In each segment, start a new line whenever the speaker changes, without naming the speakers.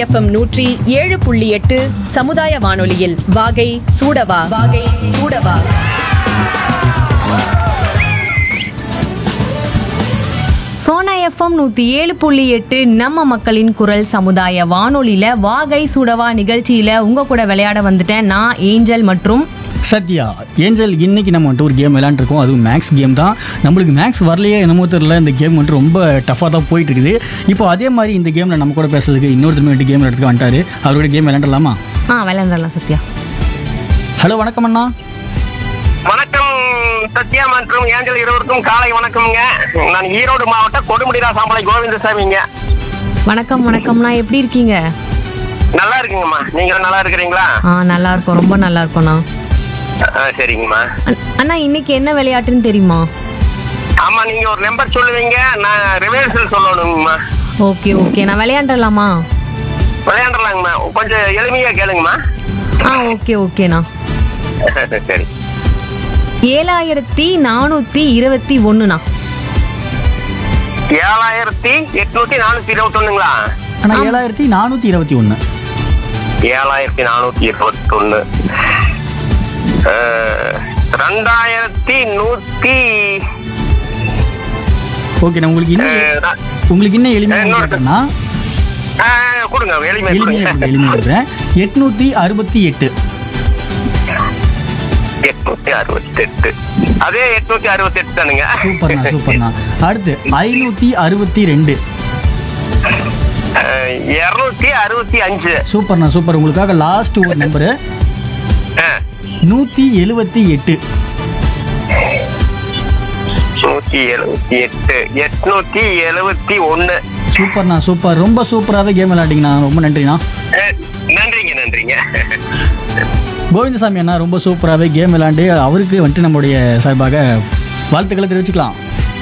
FM நூற்றி ஏழு புள்ளி எட்டு சமுதாய வானொலியில் வாகை சூடவா வாகை சூடவா
சோனா எஃப்எம் நூற்றி ஏழு புள்ளி எட்டு நம்ம மக்களின் குரல் சமுதாய வானொலியில் வாகை சுடவா நிகழ்ச்சியில் உங்கள் கூட விளையாட வந்துட்டேன் நான் ஏஞ்சல் மற்றும்
சத்யா ஏஞ்சல் இன்னைக்கு நம்ம வந்துட்டு ஒரு கேம் விளையாண்டுருக்கோம் அதுவும் மேக்ஸ் கேம் தான் நம்மளுக்கு மேக்ஸ் வரலையே என்னமோ தெரியல இந்த கேம் வந்துட்டு ரொம்ப டஃபாக தான் போயிட்டு இருக்குது இப்போ அதே மாதிரி இந்த கேமில் நம்ம கூட பேசுறதுக்கு இன்னொருத்தர் வந்துட்டு கேம் எடுத்துக்க வந்துட்டாரு அவரோட கேம் விளையாண்டலாமா
ஆ விளையாண்டலாம் சத்யா
ஹலோ வணக்கம் அண்ணா
வணக்கம் சத்யா மற்றும் ஏஞ்சல் இருவருக்கும் காலை வணக்கம்ங்க நான் ஈரோடு மாவட்டம் கொடுமுடிரா சாம்பலை கோவிந்தசாமிங்க
வணக்கம் வணக்கம்ண்ணா எப்படி இருக்கீங்க
நல்லா இருக்குங்கம்மா நீங்க நல்லா இருக்கிறீங்களா
ஆ நல்லா இருக்கோம் ரொம்ப நல்லா இருக்கோண்ணா
ஆ, சரிங்கம்மா
அண்ண- அண்ணா இன்னைக்கு என்ன விளையாட்டுன்னு தெரியுமா
ஆமா நீங்க ஒரு நம்பர் சொல்லுவீங்க நான் ரிவர்சல் சொல்லணுங்கம்மா
ஓகே ஓகே நான் விளையாண்டலாமா
விளையாண்டலாங்கம்மா கொஞ்சம் எளிமையா கேளுங்கம்மா
ஆ ஓகே ஓகேண்ணா
சரி
ஏழாயிரத்தி நானூற்றி இருபத்தி ஒன்றுண்ணா
ஏழாயிரத்தி எட்நூத்தி நானூத்தி இருபத்தி ஒண்ணுங்களா
ஆனால் ஏழாயிரத்தி நானூற்றி இருபத்தி ஒன்று
ஏழாயிரத்தி நானூத்தி இருபத்தி ஒண்ணு ரெண்டாயிரத்தி நூத்தி
ஓகே நான் உங்களுக்கு இன்னும்
அஹ்,
உங்களுக்கு இன்னும் எளிமையாக
இன்னொரு-
கேட்டேன்னா
ஆ, கொடுங்க எளிமை
எளிமையாக
கொடுங்க
எளிமையாக இருக்கிறேன் எட்நூற்றி அறுபத்தி எட்டு
எட்நூத்தி அறுபத்தி எட்டு அதே எட்நூத்தி அறுபத்தி எட்டு தானுங்க
சூப்பர்ண்ணா சூப்பர்ண்ணா அடுத்து ஐநூற்றி அறுபத்தி ரெண்டு
இருநூத்தி அறுபத்தி அஞ்சு
சூப்பர்ண்ணா சூப்பர் உங்களுக்காக லாஸ்ட் ஒரு நம்பரு
ஆ,
நூற்றி எழுபத்தி எட்டு
நூத்தி எழுபத்தி எட்டு எட்நூத்தி எழுபத்தி ஒண்ணு
சூப்பர்ண்ணா சூப்பர் ரொம்ப சூப்பராகவே கேம் விளையாண்டிங்கண்ணா ரொம்ப நன்றிண்ணா
அஹ், நன்றிங்க நன்றிங்க
கோவிந்தசாமி அண்ணா ரொம்ப சூப்பராகவே கேம் விளையாண்டு அவருக்கு வந்துட்டு நம்மளுடைய சார்பாக வாழ்த்துக்களை தெரிவிச்சுக்கலாம்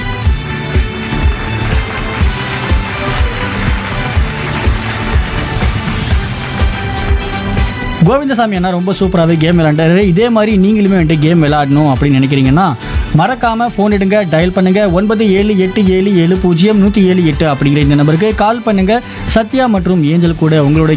கோவிந்தசாமி அண்ணா ரொம்ப சூப்பராகவே கேம் விளையாண்டாரு இதே மாதிரி நீங்களுமே வந்துட்டு கேம் விளையாடணும் அப்படின்னு நினைக்கிறீங்கன்னா மறக்காம ஃபோன் எடுங்க டயல் பண்ணுங்க ஒன்பது ஏழு எட்டு ஏழு ஏழு பூஜ்ஜியம் நூற்றி ஏழு எட்டு அப்படிங்கிற இந்த நம்பருக்கு கால் பண்ணுங்க சத்யா மற்றும் ஏஞ்சல் கூட உங்களோட